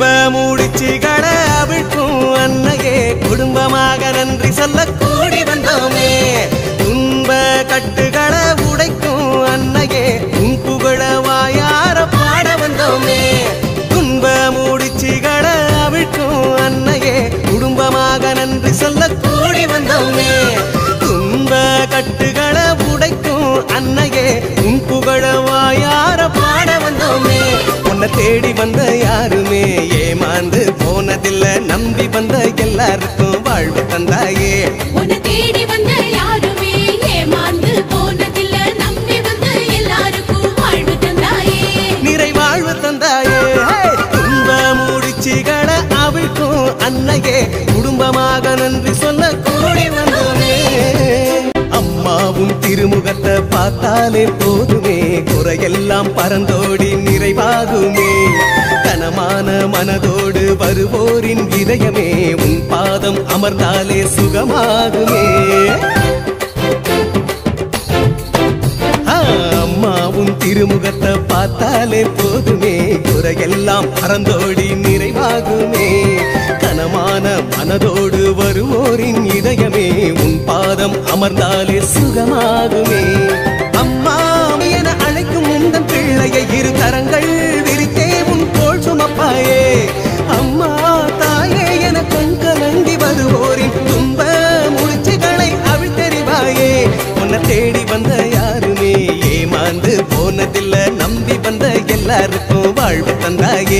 துன்ப மூடிச்சிகளை அவிழ்க்கும் அன்னையே குடும்பமாக நன்றி சொல்ல கூடி வந்தோமே துன்ப கட்டுகளை உடைக்கும் அன்னையே உன் புகழ வாயார பாட வந்தோமே துன்ப மூடிச்சிகளை அவிழ்க்கும் அன்னையே குடும்பமாக நன்றி சொல்ல கூடி வந்தோமே துன்ப கட்டுகளை உடைக்கும் அன்னையே உன் புகழ வாயார பாட வந்தோமே உன்னை தேடி வந்த யாருமே ஏமாந்து போனதில்ல நம்பி வந்த எல்லாருக்கும் வாழ்வு தந்தாயே உன்னை தேடி வந்த யாருமே ஏமாந்து போனதில்ல நம்பி வந்த எல்லாருக்கும் வாழ்வு தந்தாயே நிறைவாழ்வு தந்தாயே ஹே! துன்ப முடிச்சுகளை அவிழ்க்கும் அன்னையே குடும்பமாக நன்றி சொல்ல கூடி வந்தோமே அம்மாவும் திருமுகத்தை பார்த்தாலே போதுமே குறையெல்லாம் பறந்தோடி நிறைவாகுமே கனமான மனதோடு வருவோரின் இதயமே உன் பாதம் அமர்ந்தாலே சுகமாகுமே ஆ, அம்மாவும் திருமுகத்தை பார்த்தாலே போதுமே குறையெல்லாம் பறந்தோடி நிறைவாகுமே கனமான மனதோடு வருவோரின் இதயமே உன் பாதம் அமர்ந்தாலே சுகமாகுமே அம்மா என அழைக்கும் உந்தன் பிள்ளையை இரு கரங்கள் விரித்தே உன் தோள் சுமப்பாயே அம்மா தாயே என கண் கலங்கி வருவோரின் துன்ப முடிச்சுகளை அவிழ்த்தெறிவாயே உன்னை தேடி வந்த யாருமே ஏமாந்து போனதில்ல நம்பி வந்த எல்லாருக்கும் வாழ்வு தந்தாயே